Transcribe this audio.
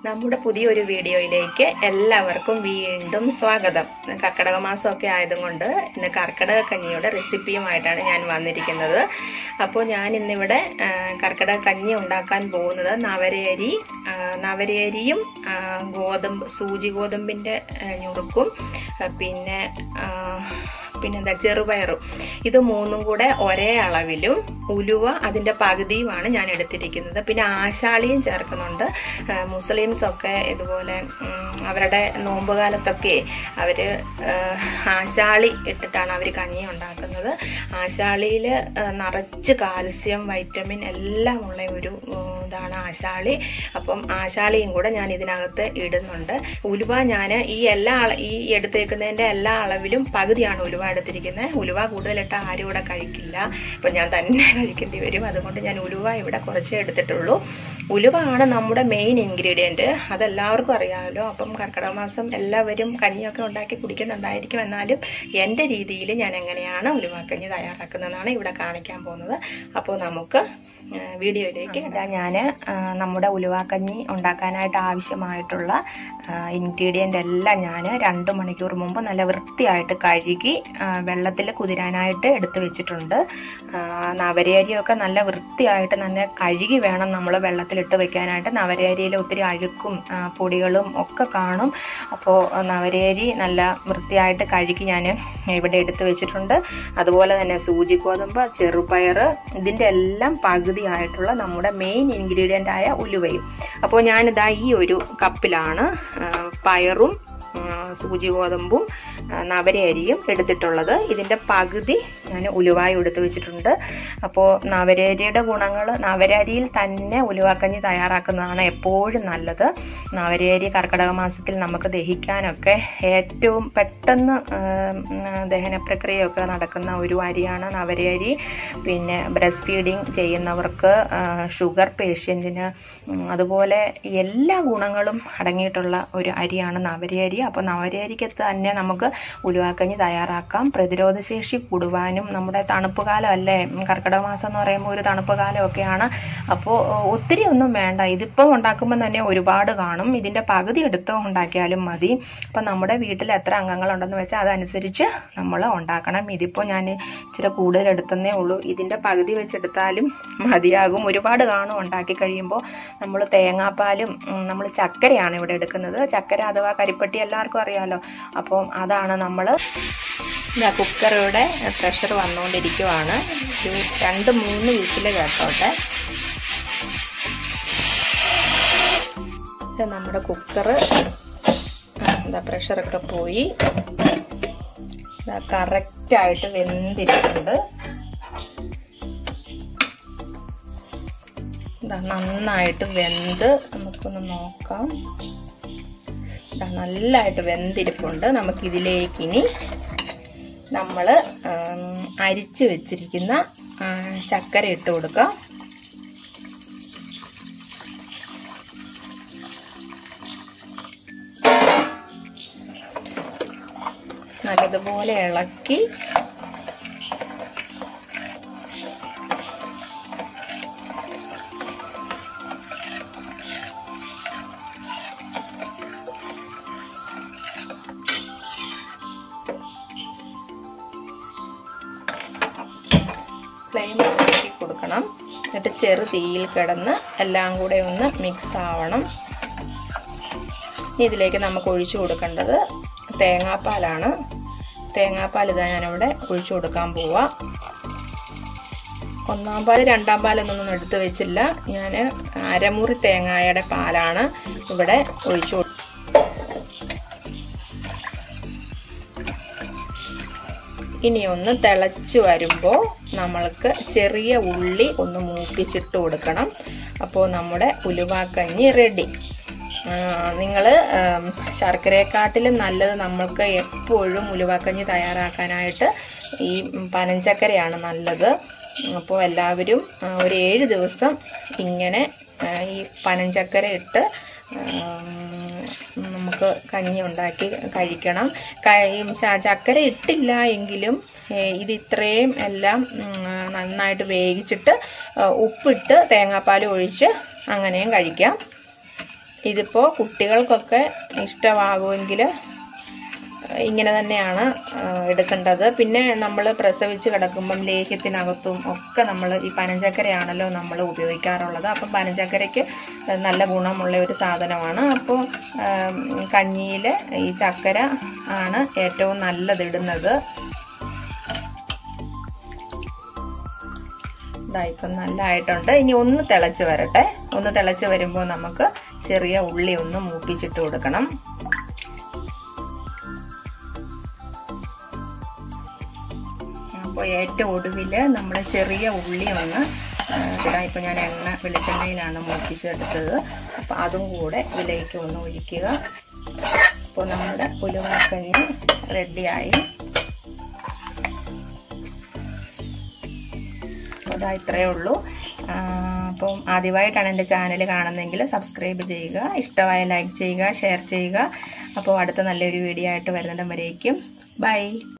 നമ്മുടെ പുതിയൊരു വീഡിയോയിലേക്ക് എല്ലാവർക്കും വീണ്ടും സ്വാഗതം കർക്കിടക മാസമൊക്കെ ആയതുകൊണ്ട് ഇന്ന് കർക്കിടക കഞ്ഞിയുടെ റെസിപ്പിയുമായിട്ടാണ് ഞാൻ വന്നിരിക്കുന്നത് അപ്പോൾ ഞാൻ ഇന്നിവിടെ ആ, കർക്കിടക കഞ്ഞി ഉണ്ടാക്കാൻ പോകുന്നത് നവരയരി ആ, നവരയരിയും ആ, ഗോതമ്പ് സൂചി ഗോതമ്പിൻ്റെ ആ, ഞുറുക്കും ആ, പിന്നെ ആ, പിന്നെന്താ ചെറുപയറും ഇത് മൂന്നും കൂടെ ഒരേ അളവിലും ഉലുവ അതിൻ്റെ പകുതിയുമാണ് ഞാൻ എടുത്തിരിക്കുന്നത് പിന്നെ ആശാളിയും ചേർക്കുന്നുണ്ട് ആ, മുസ്ലിംസ് ഒക്കെ ഇതുപോലെ ഉം, അവരുടെ നോമ്പ് കാലത്തൊക്കെ അവർ ആശാളി ഇട്ടിട്ടാണ് അവർ കഞ്ഞി ഉണ്ടാക്കുന്നത് ആശാളിയിൽ നിറച്ച് കാൽസ്യം വൈറ്റമിൻ എല്ലാം ഉള്ള ഒരു ഉം, ഇതാണ് ആശാളി അപ്പം ആശാളിയും കൂടെ ഞാൻ ഇതിനകത്ത് ഇടുന്നുണ്ട് ഉലുവ ഞാൻ ഈ എല്ലാ അള- ഈ എടുത്തേക്കുന്നതിൻ്റെ എല്ലാ അളവിലും പകുതിയാണ് ഉലുവ എടുത്തിരിക്കുന്നത് ഉലുവ കൂടുതലിട്ട് ആരും ഇവിടെ കഴിക്കില്ല അപ്പം ഞാൻ തന്നെ കഴിക്കേണ്ടി വരും അതുകൊണ്ട് ഞാൻ ഉലുവ ഇവിടെ കുറച്ചേ എടുത്തിട്ടുള്ളൂ ഉലുവ ആണ് നമ്മുടെ മെയിൻ ഇൻഗ്രീഡിയൻറ്റ് അതെല്ലാവർക്കും അറിയാമല്ലോ അപ്പം കർക്കിടക മാസം എല്ലാവരും കഞ്ഞിയൊക്കെ ഉണ്ടാക്കി കുടിക്കുന്നുണ്ടായിരിക്കും എന്നാലും എൻ്റെ രീതിയിൽ ഞാൻ എങ്ങനെയാണ് ഉലുവാക്കഞ്ഞി തയ്യാറാക്കുന്നതെന്നാണ് ഇവിടെ കാണിക്കാൻ പോകുന്നത് അപ്പോൾ നമുക്ക് ആ, വീഡിയോയിലേക്ക് ഇതാ ഞാൻ നമ്മുടെ ഉലുവാക്കഞ്ഞി ഉണ്ടാക്കാനായിട്ട് ആവശ്യമായിട്ടുള്ള ഇൻഗ്രീഡിയൻ്റ് എല്ലാം ഞാൻ രണ്ട് മണിക്കൂർ മുമ്പ് നല്ല വൃത്തിയായിട്ട് കഴുകി വെള്ളത്തിൽ കുതിരാനായിട്ട് എടുത്തു വെച്ചിട്ടുണ്ട് ആ, നവരയരിയൊക്കെ നല്ല വൃത്തിയായിട്ട് നല്ല കഴുകി വേണം നമ്മൾ വെള്ളത്തിലിട്ട് വെക്കാനായിട്ട് നവരയരിയിൽ ഒത്തിരി അഴുക്കും ആ, പൊടികളും ഒക്കെ കാണും അപ്പോൾ നവരയരി നല്ല വൃത്തിയായിട്ട് കഴുകി ഞാൻ ഇവിടെ എടുത്തു വെച്ചിട്ടുണ്ട് അതുപോലെ തന്നെ സൂചി ഗോതമ്പ് ചെറുപയർ ഇതിൻ്റെ എല്ലാം പകുതിയായിട്ടുള്ള നമ്മുടെ മെയിൻ ഇൻഗ്രീഡിയൻ്റ് ആയ ഉലുവയും അപ്പോൾ ഞാനിതാ ഈ ഒരു കപ്പിലാണ് ആ, പയറും ആ, സൂചി ഗോതമ്പും ആ, നവരയരിയും എടുത്തിട്ടുള്ളത് ഇതിൻ്റെ പകുതി ഞാൻ ഉലുവായും എടുത്ത് വെച്ചിട്ടുണ്ട് അപ്പോൾ നവരയരിയുടെ ഗുണങ്ങൾ നവരരിയിൽ തന്നെ ഉലുവാക്കഞ്ഞി തയ്യാറാക്കുന്നതാണ് എപ്പോഴും നല്ലത് നവരയരി കർക്കിടക മാസത്തിൽ നമുക്ക് ദഹിക്കാനൊക്കെ ഏറ്റവും പെട്ടെന്ന് ആം, ദഹന പ്രക്രിയയൊക്കെ നടക്കുന്ന ഒരു അരിയാണ് നവരയരി പിന്നെ ബ്രസ്റ്റ് ഫീഡിങ് ചെയ്യുന്നവർക്ക് ആ, ഷുഗർ പേഷ്യൻറ്റിന് അതുപോലെ എല്ലാ ഗുണങ്ങളും അടങ്ങിയിട്ടുള്ള ഒരു അരിയാണ് നവരയരി അപ്പോൾ നവരയരിക്ക് തന്നെ നമുക്ക് ഉലുവാക്കഞ്ഞി തയ്യാറാക്കാം പ്രതിരോധശേഷി കൂടുവാനും നമ്മുടെ തണുപ്പ് കാലമല്ലേ കർക്കിടക മാസം എന്ന് പറയുമ്പോൾ ഒരു തണുപ്പ് കാലമൊക്കെയാണ് അപ്പോൾ ഒത്തിരി ഒന്നും വേണ്ട ഇതിപ്പം ഉണ്ടാക്കുമ്പോൾ തന്നെ ഒരുപാട് കാണും ഇതിൻ്റെ പകുതി എടുത്ത് ഉണ്ടാക്കിയാലും മതി അപ്പം നമ്മുടെ വീട്ടിൽ എത്ര അംഗങ്ങളുണ്ടെന്ന് വെച്ചാൽ അതനുസരിച്ച് നമ്മൾ ഉണ്ടാക്കണം ഇതിപ്പോൾ ഞാൻ ഇച്ചിരി കൂടുതൽ എടുത്തന്നേ ഉള്ളൂ ഇതിൻ്റെ പകുതി വെച്ചെടുത്താലും മതിയാകും ഒരുപാട് കാണും ഉണ്ടാക്കി കഴിയുമ്പോൾ നമ്മൾ തേങ്ങാപ്പാലും നമ്മൾ ചക്കരയാണ് ഇവിടെ എടുക്കുന്നത് ചക്കര അഥവാ കരിപ്പട്ടി എല്ലാവർക്കും അറിയാമല്ലോ അപ്പം അതാണ് നമ്മൾ കുക്കറുടെ പ്രഷർ വന്നുകൊണ്ടിരിക്കുവാണ് ഒരു രണ്ട് മൂന്ന് വിസിൽ കേട്ടോട്ടെ ഇത് നമ്മുടെ കുക്കറ് എന്താ പ്രഷറൊക്കെ പോയി കറക്റ്റായിട്ട് വെന്തിരിക്കുന്നുണ്ട് ഇതാ നന്നായിട്ട് വെന്ത് നമുക്കൊന്ന് നോക്കാം ഇതാ നല്ലതായിട്ട് വെന്തിരിപ്പുണ്ട് നമുക്കിതിലേക്ക് ഇനി നമ്മൾ അരിച്ച് വെച്ചിരിക്കുന്ന ആ, ചക്കര ഇട്ട് കൊടുക്കാം നല്ലതുപോലെ ഇളക്കി ഫ്ലെയിം ആക്കി കൊടുക്കണം എന്നിട്ട് ചെറു തീയിൽ കിടന്ന് എല്ലാം കൂടെ ഒന്ന് മിക്സ് ആവണം ഇനി ഇതിലേക്ക് നമുക്ക് ഒഴിച്ചു കൊടുക്കേണ്ടത് തേങ്ങാപ്പാലാണ് തേങ്ങാപ്പാൽ ഇതാ ഞാനിവിടെ ഒഴിച്ചു കൊടുക്കാൻ പോവാ ഒന്നാം പാൽ രണ്ടാം പാലൊന്നും എടുത്ത് വെച്ചില്ല ഞാൻ അരമുറി തേങ്ങായുടെ പാലാണ് ഇവിടെ ഒഴിച്ചു കൊടു- ഇനി ഒന്ന് തിളച്ച് വരുമ്പോൾ നമ്മൾക്ക് ചെറിയ ഉള്ളി ഒന്ന് മൂപ്പിച്ചിട്ട് കൊടുക്കണം അപ്പോൾ നമ്മുടെ ഉലുവാക്കഞ്ഞി റെഡി നിങ്ങൾ ശർക്കരയെക്കാട്ടിലും നല്ലത് നമ്മൾക്ക് എപ്പോഴും ഉലുവാക്കഞ്ഞി തയ്യാറാക്കാനായിട്ട് ഈ പനഞ്ചക്കരയാണ് നല്ലത് അപ്പോൾ എല്ലാവരും ആ, ഒരു ഏഴ് ദിവസം ഇങ്ങനെ ആ, ഈ പനഞ്ചക്കര ഇട്ട് ആം, നമുക്ക് കഞ്ഞി ഉണ്ടാക്കി കഴിക്കണം ക- ഈ ച- ചക്കര ഇട്ടില്ല എങ്കിലും ഏ, ഇത് ഇത്രയും എല്ലാം ഉം, നന്നായിട്ട് വേവിച്ചിട്ട് ആ, ഉപ്പിട്ട് തേങ്ങാപ്പാൽ ഒഴിച്ച് അങ്ങനെയും കഴിക്കാം ഇതിപ്പോൾ കുട്ടികൾക്കൊക്കെ ഇഷ്ടമാകുമെങ്കിൽ ഇങ്ങനെ തന്നെയാണ് ആ, എടുക്കേണ്ടത് പിന്നെ നമ്മൾ പ്രസവിച്ച് കിടക്കുമ്പം ലേഹ്യത്തിനകത്തും ഒക്കെ നമ്മൾ ഈ പനഞ്ചക്കരയാണല്ലോ നമ്മൾ ഉപയോഗിക്കാറുള്ളത് അപ്പം പനഞ്ചക്കരയ്ക്ക് നല്ല ഗുണമുള്ള ഒരു സാധനമാണ് അപ്പോൾ കഞ്ഞിയിൽ ഈ ചക്കര ആണ് ഏറ്റവും നല്ലത് ഇടുന്നത് ഇതാ ഇപ്പം നല്ലതായിട്ടുണ്ട് ഇനി ഒന്ന് തിളച്ച് വരട്ടെ ഒന്ന് തിളച്ച് വരുമ്പോൾ നമുക്ക് ചെറിയ ഉള്ളി ഒന്ന് മൂപ്പിച്ചിട്ട് കൊടുക്കണം അപ്പോൾ ഏറ്റവും ഒടുവിൽ നമ്മൾ ചെറിയ ഉള്ളി ഒന്ന് ഇടാം ഇപ്പോൾ ഞാൻ എണ്ണ വെളിച്ചെണ്ണയിലാണ് മൂപ്പിച്ചെടുത്തത് അപ്പോൾ അതും കൂടെ ഇതിലേക്ക് ഒന്ന് ഒഴിക്കുക അപ്പോൾ നമ്മുടെ ഉലുവാക്കഞ്ഞി റെഡിയായി അതാ ഇത്രയേ ഉള്ളൂ ആ, അപ്പം ആദ്യമായിട്ടാണ് എൻ്റെ ചാനൽ കാണുന്നതെങ്കിൽ സബ്സ്ക്രൈബ് ചെയ്യുക ഇഷ്ടമായ ലൈക്ക് ചെയ്യുക ഷെയർ ചെയ്യുക അപ്പോൾ അടുത്ത നല്ലൊരു വീഡിയോ ആയിട്ട് വരുന്നിടം വരേക്കും ബൈ